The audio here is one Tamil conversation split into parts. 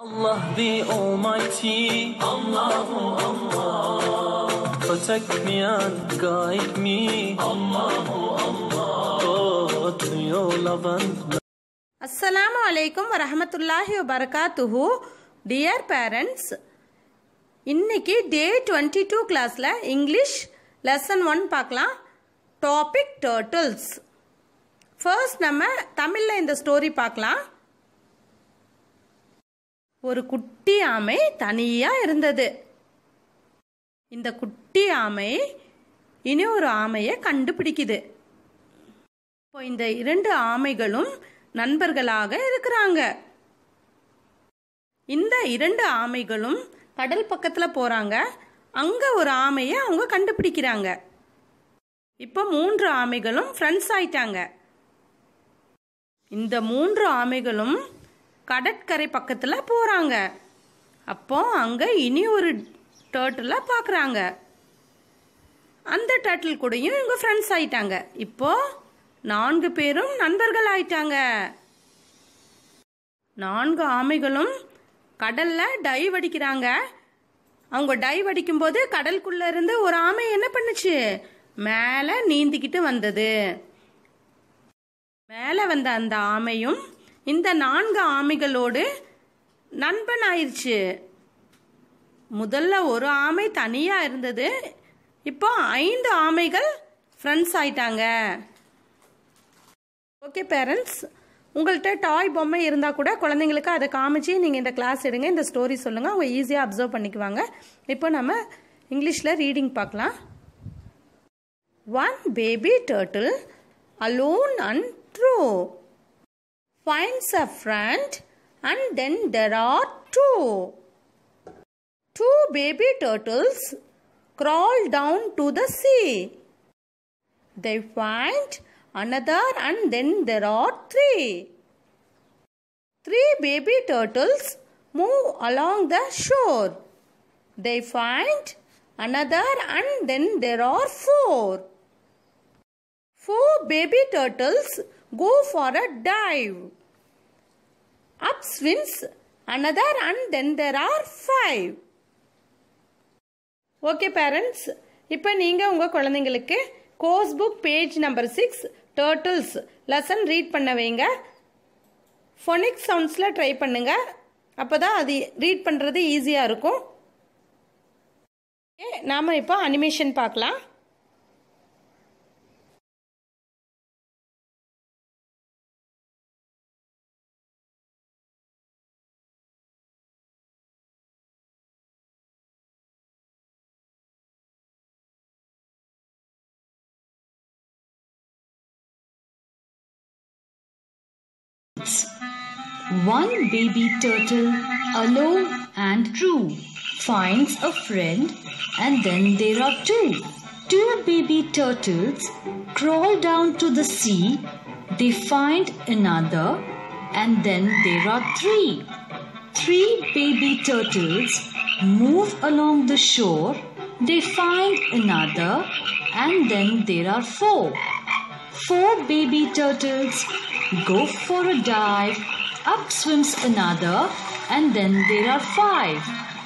Allah the Almighty, Allahu Allah. Protect me and guide me, Allahu Allah. Oh, to your love and அஸ்ஸலாமு அலைக்கும் வரஹமத்துல்லாஹி வபரகாத்துஹு டியர் பேரண்ட்ஸ் இன்னைக்கு டே டுவெண்ட்டி டூ கிளாஸில் இங்கிலீஷ் லெசன் ஒன் பார்க்கலாம் டாபிக் டர்ட்டில்ஸ் ஃபர்ஸ்ட் நம்ம தமிழில் இந்த ஸ்டோரி பார்க்கலாம் ஒரு குட்டி ஆமை தனியாக இருந்தது இந்த குட்டி ஆமை இனி ஒரு ஆமையை கண்டுபிடிக்குது இப்போ இந்த இரண்டு ஆமைகளும் நண்பர்களாக இருக்கிறாங்க இந்த இரண்டு ஆமைகளும் கடல் பக்கத்தில் போகிறாங்க அங்கே ஒரு ஆமையை அவங்க கண்டுபிடிக்கிறாங்க இப்போ மூன்று ஆமைகளும் ஃப்ரெண்ட்ஸ் ஆயிட்டாங்க இந்த மூன்று ஆமைகளும் கடற்கரை பக்கத்தில் போகிறாங்க அப்போ அங்கே இனி ஒரு டேர்ட்டில் பார்க்குறாங்க அந்த டேர்ட்டில் கூடயும் இவங்க ஃப்ரெண்ட்ஸ் ஆயிட்டாங்க இப்போ நான்கு பேரும் நண்பர்கள் ஆயிட்டாங்க நான்கு ஆமைகளும் கடல்ல டைவ் அடிக்கிறாங்க அவங்க டைவ் அடிக்கும்போது கடலுக்குள்ள இருந்து ஒரு ஆமை என்ன பண்ணுச்சு மேலே நீந்திக்கிட்டு வந்தது மேலே வந்த அந்த ஆமையும் இந்த நான்கு ஆமைகளோடு நண்பன் ஆயிடுச்சு முதல்ல ஒரு ஆமை தனியாக இருந்தது இப்போ ஐந்து ஆமைகள் ஃப்ரெண்ட்ஸ் ஆயிட்டாங்க ஓகே பேரண்ட்ஸ் உங்கள்கிட்ட டாய் பொம்மை இருந்தால் கூட குழந்தைங்களுக்கு அதை காமிச்சு நீங்கள் இந்த கிளாஸ் எடுங்க இந்த ஸ்டோரி சொல்லுங்கள் அவங்க ஈஸியாக அப்சர்வ் பண்ணிக்குவாங்க இப்போ நம்ம இங்கிலீஷில் ரீடிங் பார்க்கலாம் one baby turtle alone and true finds a friend and then there are two. Two baby turtles crawl down to the sea. They find another and then there are three. Three baby turtles move along the shore. They find another and then there are four. Four baby turtles go for a dive. Up swims another and then there are five. Okay parents இப்போ நீங்கள் உங்கள் குழந்தைங்களுக்கு course book page number six turtles lesson read பண்ண வைங்க ஃபொனிக் சவுண்ட்ஸில் ட்ரை பண்ணுங்க அப்போ தான் அது ரீட் பண்ணுறது ஈஸியாக இருக்கும் நாம் இப்போ அனிமேஷன் பார்க்கலாம் One baby turtle, alone and true, finds a friend, and then there are two. Two baby turtles crawl down to the sea, they find another, and then there are three. Three baby turtles move along the shore, they find another, and then there are four. Four baby turtles go for a dive, up swims another, and then there are five.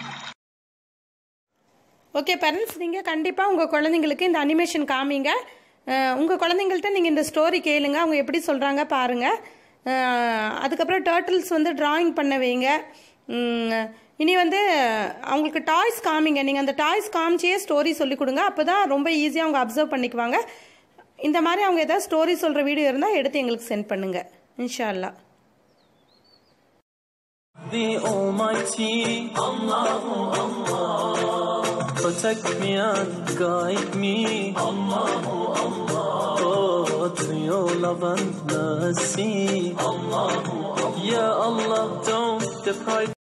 Okay parents நீங்கள் கண்டிப்பாக உங்கள் குழந்தைங்களுக்கு இந்த அனிமேஷன் காமிங்க உங்கள் குழந்தைங்கள்ட்ட நீங்கள் இந்த ஸ்டோரி கேளுங்க அவங்க எப்படி சொல்கிறாங்க பாருங்கள் அதுக்கப்புறம் டேர்ட்டில்ஸ் வந்து ட்ராயிங் பண்ண வைங்க உம், இனி வந்து அவங்களுக்கு டாய்ஸ் காமிங்க நீங்கள் அந்த டாய்ஸ் காமிச்சே ஸ்டோரி சொல்லி கொடுங்க அப்போ தான் ரொம்ப ஈஸியாக அவங்க அப்சர்வ் பண்ணிக்குவாங்க இந்த மாதிரி அவங்க ஏதாவது ஸ்டோரி சொல்கிற வீடியோ இருந்தால் எடுத்து எங்களுக்கு சென்ட் பண்ணுங்கள் இன்ஷா அல்லாஹ் the Almighty, Allahu Allah. Protect me and guide me, Allahu Allah. Oh, to your love and mercy, Allahu Allah. Ya Allah, don't deprive